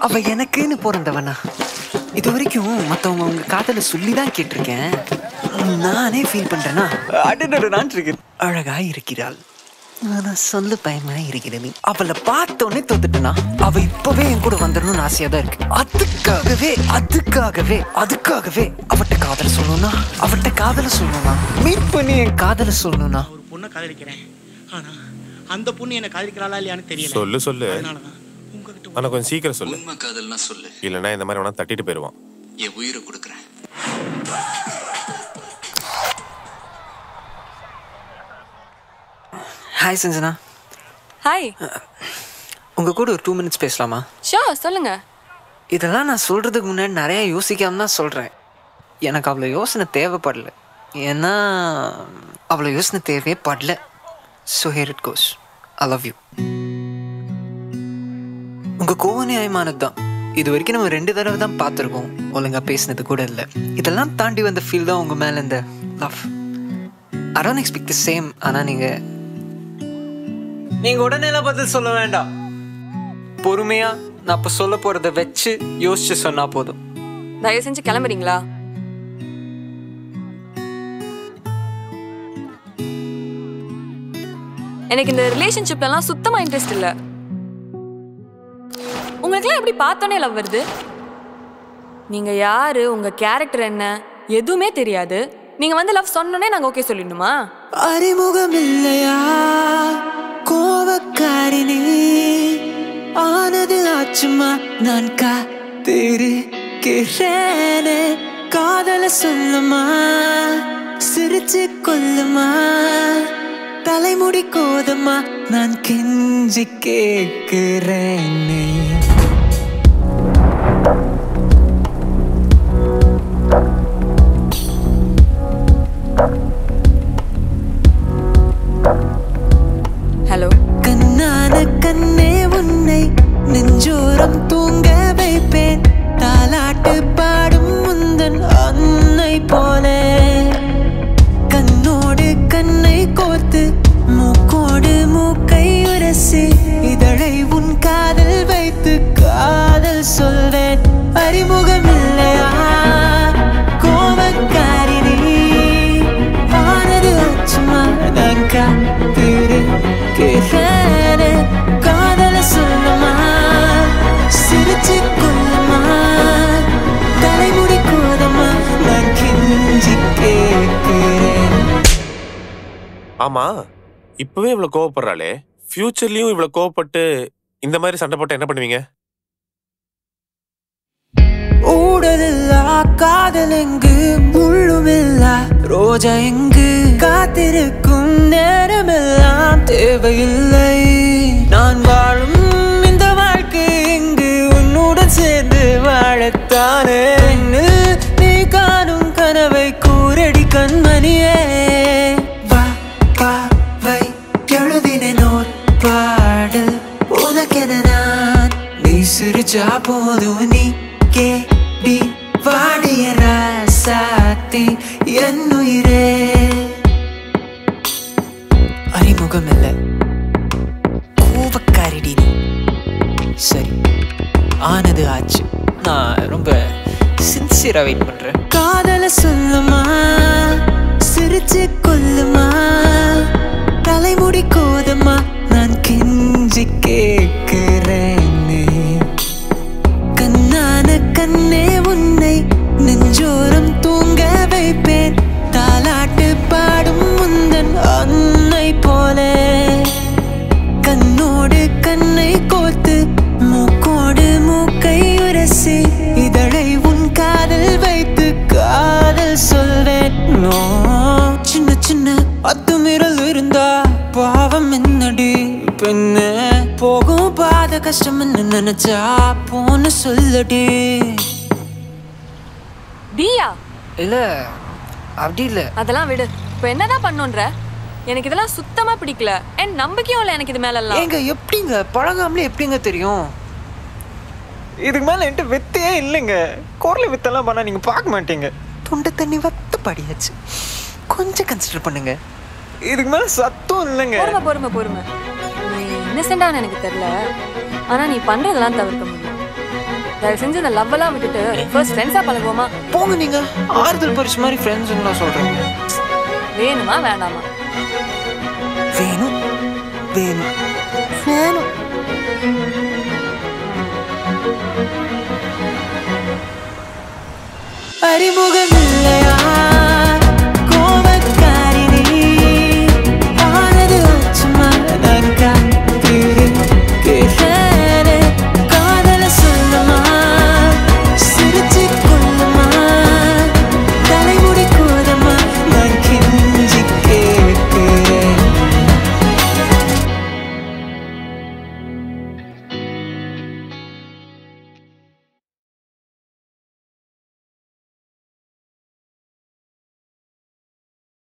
அவ எனக்குன்னு பிறந்தவனா இது வரைக்கும் மத்தவங்க உங்க காதல சொல்லி தான் கேட்டிருக்கேன் நானே ஃபீல் பண்றேனா அடடட நான் இருக்கேன் அழகா இருக்கிறாள் ஆனா சொல்ல பயமா இருக்கிறது அவளை பார்த்தோன்னே தோத்துட்டனா அவ இப்பவே என் கூட வந்துடணும்னு ஆசையா தான் இருக்கு அதுக்காகவே அதுக்காகவே அதுக்காகவே அவட்ட காதல சொல்லணும்னா அவட்ட காதல சொல்லணும்னா மீட் பண்ணி என் காதல சொல்லணும்னா ஒரு பொண்ணை காதலிக்கிறேன் ஆனா அந்த பொண்ணு என்ன காதலிக்கிறாளா இல்லையான்னு தெரியல சொல்லு சொல்லு அதனாலதான் உங்ககிட்ட ஆனா கொஞ்சம் சீக்கிரம் சொல்லு உண்மை காதல்னா சொல்லு இல்லைன்னா இந்த மாதிரி வேணா தட்டிட்டு போயிடுவான் என் உயிரை கொடுக்குறேன் ஹாய் சஞ்சனா ஹாய் உங்க கூட ஒரு டூ மினிட்ஸ் பேசலாமா ஷோ சொல்லுங்க இதெல்லாம் நான் சொல்றதுக்கு முன்னாடி நிறைய யோசிக்காம தான் சொல்றேன் எனக்கு அவ்வளோ யோசனை தேவைப்படல ஏன்னா அவ்வளோ யோசனை தேவையே படல so here it goes I love you உங்க கோவ நியாயமானது தான் இது வரைக்கும் நம்ம ரெண்டு தடவை தான் பார்த்துருக்கோம் ஒழுங்கா பேசினது கூட இல்லை இதெல்லாம் தாண்டி வந்த ஃபீல் தான் உங்க மேல இந்த love I don't expect the same ஆனா நீங்க நீங்க உடனே எல்லாம் பதில் சொல்ல வேண்டாம் பொறுமையா நான் இப்ப சொல்ல போறத வச்சு யோசிச்சு சொன்னா போதும் தயவு செஞ்சு கிளம்புறீங்களா எனக்கு இந்த ரிலேஷன்ஷிப்லலாம் சுத்தமா இன்ட்ரெஸ்ட் இல்ல உங்களுக்குலாம் எப்படி பார்த்தோன்னே லவ் வருது நீங்க யாரு உங்க கேரக்டர் என்ன எதுவுமே தெரியாது நீங்க வந்து லவ் சொன்னோனே நாங்க ஓகே சொல்லிடணுமா அறிமுகம் இல்லையா கோவக்காரி நீ ஆனது ஆச்சுமா நான் காத்திருக்கிறேனே காதல சொல்லுமா சிரிச்சு கொல்லுமா தலைமுடி கோதமா நான் கெஞ்சி கேட்கிறேனே ஹலோ கண்ணான கண்ணே உன்னை நெஞ்சோரம் தூங்க வைப்பேன் தாலாட்டு பாடும் முந்தன் அன்னை போல கண்ணோடு கண்ணை கோர்த்து மூக்கோடு மூக்கை உரசி இதழை உன் காதல் வைத்து காதல் சொல்வேன் அறிமுகம் இல்லையா கோவக்காரி நீ ஆனது அச்சுமா நான் காத்திருக்கிறேனே காதல சொல்லுமா சிரிச்சு கொல்லுமா தலைமுடி கோதமா நான் கெஞ்சி கேட்கிறேன் ஆமா இப்பவே இவ்வளவு கோவப்படுறாளே ஃபியூச்சர்லயும் இவ்வளவு கோவப்பட்டு இந்த மாதிரி சண்டை போட்டு என்ன பண்ணுவீங்க ஊடலில்லா காதல் எங்கு முள்ளுமில்லா ரோஜா எங்கு காத்திருக்கும் நேரமெல்லாம் தேவையில்லை நான் வாழும் இந்த வாழ்க்கை எங்கு உன்னுடன் சேர்ந்து வாழத்தானே என்னில் நீ காணும் கனவை கூரடி கண்மணியே வா வா வை எழுதினேன் ஓர் பாடல் உனக்கென நான் நீ சிரிச்சா போதும் நீ கேடி வாடிய ராசாத்தி என் உயிரே அறிமுகம் இல்ல கோவக்காரிடி நீ சரி ஆனது ஆச்சு நான் ரொம்ப சின்சியரா வெயிட் பண்றேன் காதல சொல்லுமா சிரிச்சு கொல்லுமா தலைமுடி கோதமா நான் கெஞ்சி கேட்கிறேனே கண்ணான கண்ணே உன்னை நெஞ்சோரம் தூங்க வைப்பேன் தாலாட்டு பாடும் முந்தன் அன்னை போல கண்ணோடு கண்ணை கோர்த்து மூக்கோடு மூக்கை உரசி இதழை உன் காதல் வைத்து காதல் சொல்வேன் நோ சின்ன சின்ன அத்துமீறல் இருந்தா பாவம் என்னடி பெண்ண போகும் பாத கஷ்டம் என்ன நினைச்சா போன சொல்லடி பியா இல்ல அப்படி இல்ல அதெல்லாம் விடு இப்போ என்னதான் பண்ணுன்ற எனக்கு இதெல்லாம் சுத்தமா பிடிக்கல என் நம்பிக்கையும் இல்லை எனக்கு இது மேல எல்லாம் ஏங்க எப்படிங்க பழகாமலே எப்படிங்க தெரியும் இதுக்கு மேல என்கிட்ட வித்தையே இல்லைங்க குரல் வித்தெல்லாம் பண்ணா நீங்க பார்க்க மாட்டீங்க தொண்டை தண்ணி வத்த படியாச்சு கொஞ்சம் கன்சிடர் பண்ணுங்க இதுக்கு மேல சத்தம் இல்லைங்க பொறுமை பொறுமை பொறுமை நீ இன்னசென்டான எனக்கு தெரியல ஆனா நீ பண்றதெல்லாம் தவிர்க்க முடியும் தயவு செஞ்சு இந்த லவ் எல்லாம் விட்டுட்டு ஃபர்ஸ்ட் ஃப்ரெண்ட்ஸா பழகுவோமா போங்க நீங்க ஆறுதல் பரிசு மாதிரி ஃப்ரெண்ட்ஸுங்களா சொல்றீங்க வேணுமா வேண்டாமா வேணும் வேணும் வேணும் அறிமுகம் இல்லையா